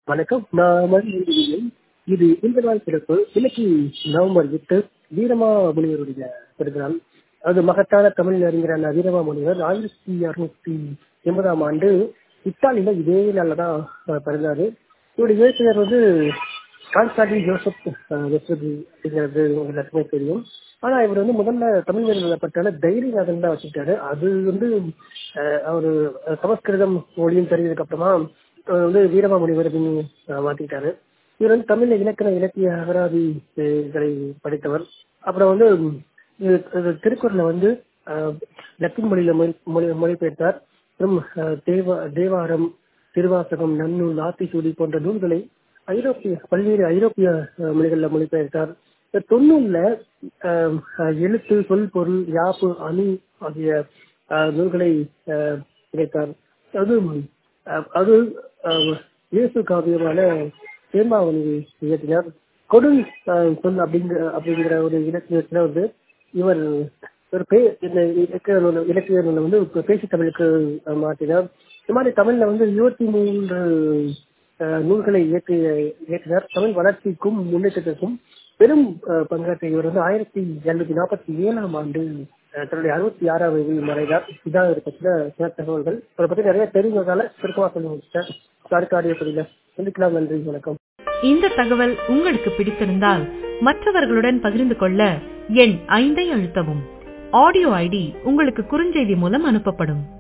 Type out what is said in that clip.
வணக்கம் நான் மதி எழுதுகிறேன் இது இந்த நாள் சிறப்பு இன்னைக்கு நவம்பர் எட்டு வீரமா முனிவருடைய பிறந்தநாள் அது மகத்தான தமிழ் அறிஞரான வீரமா முனிவர் ஆயிரத்தி அறுநூத்தி எண்பதாம் ஆண்டு இத்தாலியில இதே நாள்ல தான் அஹ், பிறந்தாரு இவருடைய இயக்குனர் வந்து கான்ஸ்டாண்டின் ஜோசப் அஹ், வெஸ்டர்பி அப்படிங்கிறது உங்களுக்கு எல்லாத்துக்குமே தெரியும் ஆனா இவர் வந்து முதல்ல தமிழ் மொழியில பட்டால தைரியநாதன் தான் வச்சுக்கிட்டாரு அது வந்து அஹ், அவரு அஹ், சமஸ்கிருதம் மொழியும் தெரிஞ்சதுக்கு அப்புறமா அஹ், வந்து வீரமா முனிவர் அப்படின்னு அஹ், மாத்திக்கிட்டாரு இவர் வந்து தமிழ்ல இலக்கண இலக்கிய அகராதிகளை படித்தவர் அப்புறம் வந்து உம், இது- இது திருக்குறளை வந்து அஹ், லத்தீன் மொழியில மொழி மொழி- மொழிபெயர்த்தார் மற்றும் அஹ், தேவ தேவாரம் திருவாசகம் நன்னூல் ஆத்திசூடி போன்ற நூல்களை ஐரோப்பிய பல்வேறு ஐரோப்பிய அஹ், மொழிகளில் மொழிபெயர்த்தார் இந்த தொண்ணூல்ல அஹ், அஹ், எழுத்து சொல் பொருள் யாப்பு அணு ஆகிய அஹ், நூல்களை அஹ், இணைத்தார் அது அஹ், அது அஹ், இயேசு காவியமான தேர்மாவணியை இயற்றினார் கொடு அஹ், சொல் அப்படிங்கிற அப்படிங்கிற ஒரு இலக்கியத்துல வந்து இவர் ஒரு பே இந்த இலக்கிய நூல் இலக்கிய நூலை வந்து இப்ப பேச்சு தமிழுக்கு அஹ், மாற்றினார் இந்த மாதிரி தமிழ்ல வந்து இருபத்தி மூன்று அஹ், நூல்களை இயற்றி இயற்றினார் தமிழ் வளர்ச்சிக்கும் முன்னேற்றத்திற்கும் பெரும் அஹ், பங்காற்றிய இவர் வந்து ஆயிரத்தி எழுநூத்தி நாற்பத்தி ஏழாம் ஆண்டு அஹ், தன்னுடைய அறுபத்தி ஆறாம் வயதில் மறைந்தார் இதான் இவரை பற்றின சில தகவல்கள் இவரை பற்றி நிறைய தெரிஞ்சதால சுருக்கமா சொல்லி முடிச்சிட்டேன் அடுத்த ஆடியோ பதில சந்திக்கலாம் நன்றி வணக்கம் இந்த தகவல் உங்களுக்கு பிடித்திருந்தால் மற்றவர்களுடன் பகிர்ந்து கொள்ள எண் ஐந்தை அழுத்தவும் ஆடியோ ஐடி உங்களுக்கு குறுஞ்செய்தி மூலம் அனுப்பப்படும்